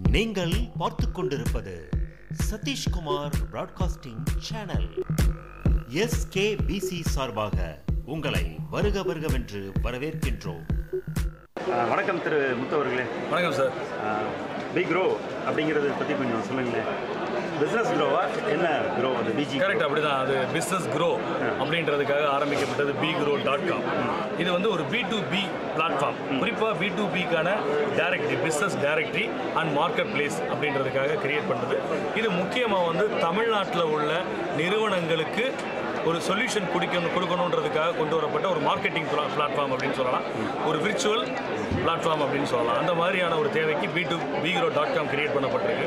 நீங்கள் பார்த்துக் கொண்டிருப்பது சதீஷ்குமார் பிராட்காஸ்டிங் சேனல் எஸ்கேபிசி சார்பாக உங்களை வருக வருகவென்று வரவேற்கின்றோம் ஆ, வணக்கம் திரு முத்து அவர்களே வணக்கம் சார் பி க்ரோ அப்படிங்கிறத பற்றி கொஞ்சம் சொல்லுங்களேன் பிஸ்னஸ் க்ரோவா என்ன க்ரோ அது பிஜி கரெக்ட் அப்படிதான் அது பிஸ்னஸ் க்ரோ அப்படின்றதுக்காக ஆரம்பிக்கப்பட்டது பி க்ரோ டாட் காம் இது வந்து ஒரு பி டு பி பிளாட்ஃபார்ம் குறிப்பாக பி டு பிக்கான directory business directory and marketplace அப்படின்றதுக்காக கிரியேட் பண்ணுறது இது முக்கியமாக வந்து தமிழ்நாட்டில் உள்ள நிறுவனங்களுக்கு ஒரு சொல்யூஷன் குடிக்கணும் கொடுக்கணுன்றதுக்காக கொண்டு வரப்பட்ட ஒரு மார்க்கெட்டிங் பிளாட்ஃபார்ம் அப்படின்னு சொல்லலாம் ஒரு விர்ச்சுவல் பிளாட்ஃபார்ம் அப்படின்னு சொல்லலாம் அந்த மாதிரியான ஒரு தேவைக்கு B to Bgrow dot com create பண்ணப்பட்டிருக்கு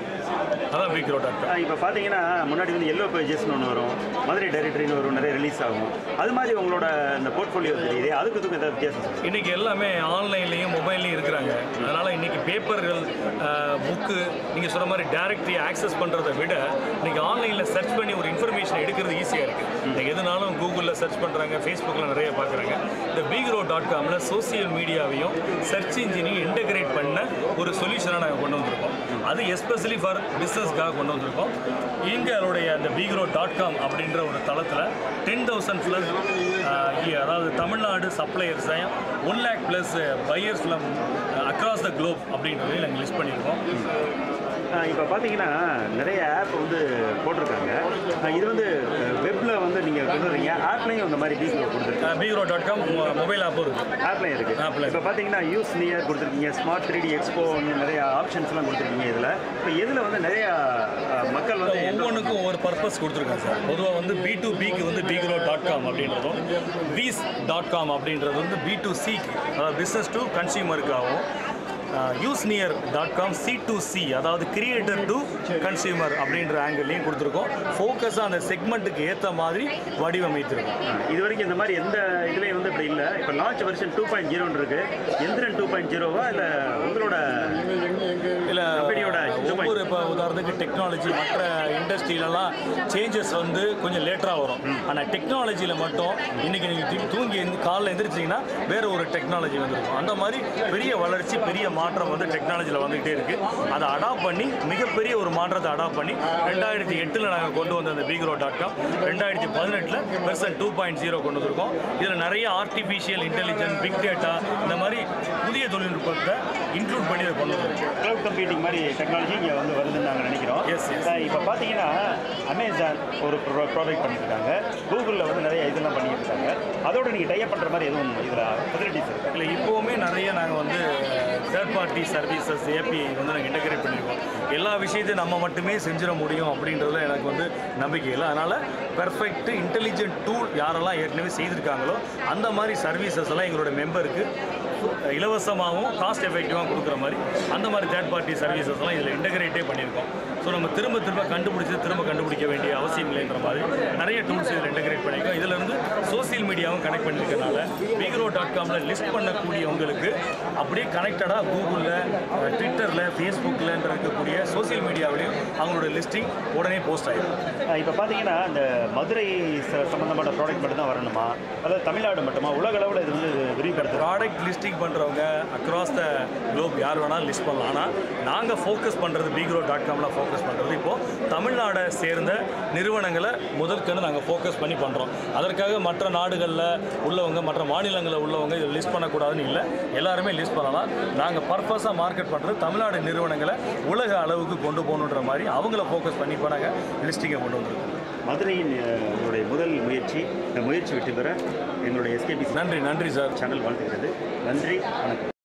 அதான் பிக்ரோ டாட் காம் இப்போ பார்த்தீங்கன்னா முன்னாடி வந்து எல்லோ பேஜஸ்னு ஒன்று வரும் மதுரை டைரக்டரின்னு வரும் நிறைய ரிலீஸ் ஆகும் அது மாதிரி உங்களோட இந்த போர்ட்ஃபோலியோ தெரியுது அதுக்கு இதுக்கும் ஏதாவது வித்தியாசம் சொல்லுங்க. இன்னைக்கு எல்லாமே ஆன்லைன்லேயும் மொபைல்லையும் இருக்கிறாங்க அதனால் இன்னைக்கு பேப்பர்கள் புக்கு நீங்கள் சொன்ன மாதிரி டைரக்டரி ஆக்சஸ் பண்ணுறதை விட இன்னைக்கு ஆன்லைனில் சர்ச் பண்ணி ஒரு இன்ஃபர்மேஷன் எடுக்கிறது ஈஸியாக இருக்குது இன்னைக்கு எதுனாலும் கூகுளில் சர்ச் பண்ணுறாங்க ஃபேஸ்புக்கில் நிறைய பார்க்குறாங்க இந்த பீக்ரோ டாட் காமில் சோசியல் மீடியாவையும் சர்ச் இன்ஜினையும் இன்டகிரேட் பண்ண ஒரு சொல்யூஷனாக நாங்கள் கொண்டு வந்திருக்கோம் அது எஸ்பெஷலி ஃபார் பிஸ்னஸ்க்காக கொண்டு வந்திருக்கோம் எங்களுடைய அந்த பீக்ரோ டாட் காம் அப்படின்ற ஒரு தளத்தில் டென் தௌசண்ட் ப்ளஸ் அதாவது தமிழ்நாடு சப்ளையர்ஸையும் one lakh plus buyers from across the globe அப்படின்றதையும் நாங்கள் லிஸ்ட் பண்ணியிருக்கோம் ஆ, இப்போ பார்த்தீங்கன்னா நிறைய ஆப் வந்து போட்டிருக்காங்க ஆ, இது வந்து வெப்பில் வந்து நீங்கள் கொண்டு வரீங்க ஆப்லேயும் இந்த மாதிரி பி க்ரோ கொடுத்துருக்காங்க பீக்ரோ டாட் காம் மொபைல் ஆப்பும் இருக்குது ஆப்லையும் இருக்கு Appல இருக்கு. இப்போ பார்த்தீங்கன்னா யூஸ் நியர் கொடுத்துருக்கீங்க ஸ்மார்ட் த்ரீ டி எக்ஸ்போ நிறைய ஆப்ஷன்ஸ்லாம் கொடுத்துருக்கீங்க இதில் இப்போ இதில் வந்து நிறைய அஹ், மக்கள் வந்து என்ன- ஒவ்வொன்றுக்கும் ஒவ்வொரு பர்பஸ் கொடுத்துருக்கேன் சார் பொதுவாக வந்து பி டு பிக்கு வந்து பீக்ரோ டாட் காம் அப்படின்றதும் வீஸ் டாட் காம் அப்படின்றது வந்து பி டு சிக்கு அதாவது பிஸ்னஸ் டு கன்சியூமருக்காகவும் use near dot com C to C அதாவது கிரியேட்டர் டு கன்சியூமர் அப்படின்ற ஆங்கிள்லையும் கொடுத்துருக்கோம் ஃபோக்கஸாக அந்த செக்மெண்ட்டுக்கு ஏற்ற மாதிரி வடிவமைத்திருக்கோம் இது வரைக்கும் இந்த மாதிரி எந்த இதுலேயும் வந்து இப்படி இல்லை இப்போ லான்ச் வெர்ஷன் டூ பாயிண்ட் ஜீரோன்னு இருக்கு எந்திரன் டூ பாயிண்ட் ஜீரோவா இல்லை உங்களோட இல்லை கம்பெனியோட இது மாதிரி- ஒவ்வொரு இப்போ உதாரணத்துக்கு டெக்னாலஜி மற்ற இண்டஸ்ட்ரியிலலாம் சேஞ்சஸ் வந்து கொஞ்சம் லேட்டராக வரும் ஆனால் டெக்னாலஜியில் மட்டும் இன்னைக்கு நீங்கள் தூங்கி எழுந்து காலைல எந்திரிச்சிங்கன்னா வேற ஒரு டெக்னாலஜி வந்திருக்கும் அந்த மாதிரி பெரிய வளர்ச்சி பெரிய மாற்றம் வந்து டெக்னாலஜியில் வந்துகிட்டே இருக்கு அதை அடாப்ட் பண்ணி மிகப்பெரிய ஒரு மாற்றத்தை அடாப்ட் பண்ணி ரெண்டாயிரத்தி எட்டில் நாங்கள் கொண்டு வந்த அந்த பீக்ரோ டாட் காம் ரெண்டாயிரத்தி பதினெட்டில் வெர்சன் டூ பாயிண்ட் ஜீரோ கொண்டு வந்திருக்கோம் இதில் நிறைய ஆர்டிஃபிஷியல் இன்டெலிஜென்ஸ் பிக் டேட்டா இந்த மாதிரி புதிய தொழில்நுட்பத்தை இன்க்ளூட் பண்ணி அதை கொண்டு வந்திருக்கோம் க்ளவுட் கம்ப்யூட்டிங் மாதிரி டெக்னாலஜி இங்கே வந்து வருதுன்னு நாங்கள் நினைக்கிறோம் Yes, yes. அஹ் இப்போ பார்த்தீங்கன்னா அமேசான் ஒரு ப்ராடக்ட் பண்ணியிருக்காங்க கூகுளில் வந்து நிறைய இதெல்லாம் பண்ணிட்டு இருக்காங்க அதோட நீங்கள் டைப் பண்ணுற மாதிரி எதுவும் இதில் ஃபெசிலிட்டிஸ் இருக்கு இல்லை இப்போவுமே நிறைய நாங்கள் வந்து தேர்ட் பார்ட்டி சர்வீசஸ் ஏபி வந்து நாங்கள் இன்டகிரேட் பண்ணியிருக்கோம் எல்லா விஷயத்தையும் நம்ம மட்டுமே செஞ்சிட முடியும் அப்படின்றதுல எனக்கு வந்து நம்பிக்கை இல்லை அதனால் பெர்ஃபெக்ட் இன்டெலிஜென்ட் டூல் யாரெல்லாம் ஏற்கனவே செய்திருக்காங்களோ அந்த மாதிரி சர்வீசஸ் எல்லாம் எங்களோட மெம்பருக்கு இலவசமாகவும் காஸ்ட் எஃபெக்டிவாகவும் கொடுக்குற மாதிரி அந்த மாதிரி தேர்ட் பார்ட்டி சர்வீசஸ்லாம் இதில் இன்டகிரேட்டே பண்ணியிருக்கோம் ஸோ நம்ம திரும்ப திரும்ப கண்டுபிடிச்சது திரும்ப கண்டுபிடிக்க வேண்டிய அவசியம் இல்லைன்ற மாதிரி நிறைய டூல்ஸ் இதில் இன்டகிரேட் பண்ணியிருக்கோம் இதுல இருந்து சோசியல் மீடியாவும் கனெக்ட் பண்ணியிருக்கனால பீக்ரோ டாட் காமில் லிஸ்ட் பண்ணக்கூடியவங்களுக்கு அப்படியே கனெக்டடாக கூகுளில் ட்விட்டரில் ஃபேஸ்புக்கில் இருக்கக்கூடிய சோசியல் மீடியாவிலையும் அவங்களோட லிஸ்டிங் உடனே போஸ்ட் ஆகிடும் இப்போ பார்த்தீங்கன்னா இந்த மதுரை ச- சம்பந்தப்பட்ட ப்ராடக்ட் மட்டும் தான் வரணுமா அதாவது தமிழ்நாடு மட்டுமா உலக அளவில் இது வந்து விரிவுபடுத்துகிறோம் ப்ராடக்ட் லிஸ்டிங் பண்ணுறவங்க அக்ராஸ் த குளோப் யார் வேணாலும் லிஸ்ட் பண்ணலாம் ஆனால் நாங்கள் ஃபோக்கஸ் பண்ணுறது பீக்ரோ டாட் காமில் ஃபோக்கஸ் பண்ணுறது இப்போது தமிழ்நாடை சேர்ந்த நிறுவனங்களை முதற்கன்னு நாங்கள் ஃபோக்கஸ் பண்ணி பண்ணுறோம் அதற்காக மற்ற நாடுகளில் உள்ளவங்க மற்ற மாநிலங்களில் உள்ளவங்க இதை லிஸ்ட் பண்ணக்கூடாதுன்னு இல்லை எல்லாருமே லிஸ்ட் பண்ணலாம் நாங்கள் பர்பஸாக மார்க்கெட் பண்ணுறது தமிழ்நாடு நிறுவனங்களை உலக அளவுக்கு கொண்டு போகணுன்ற மாதிரி அவங்கள ஃபோக்கஸ் பண்ணி இப்போ நாங்கள் லிஸ்டிங்கை கொண்டு வந்திருக்கோம் மதுரையின் அஹ், உங்களுடைய முதல் முயற்சி இந்த முயற்சி வெற்றி பெற எங்களுடைய எஸ்கேபி நன்றி நன்றி சார் சேனல் வாழ்த்துக்கிறது நன்றி வணக்கம்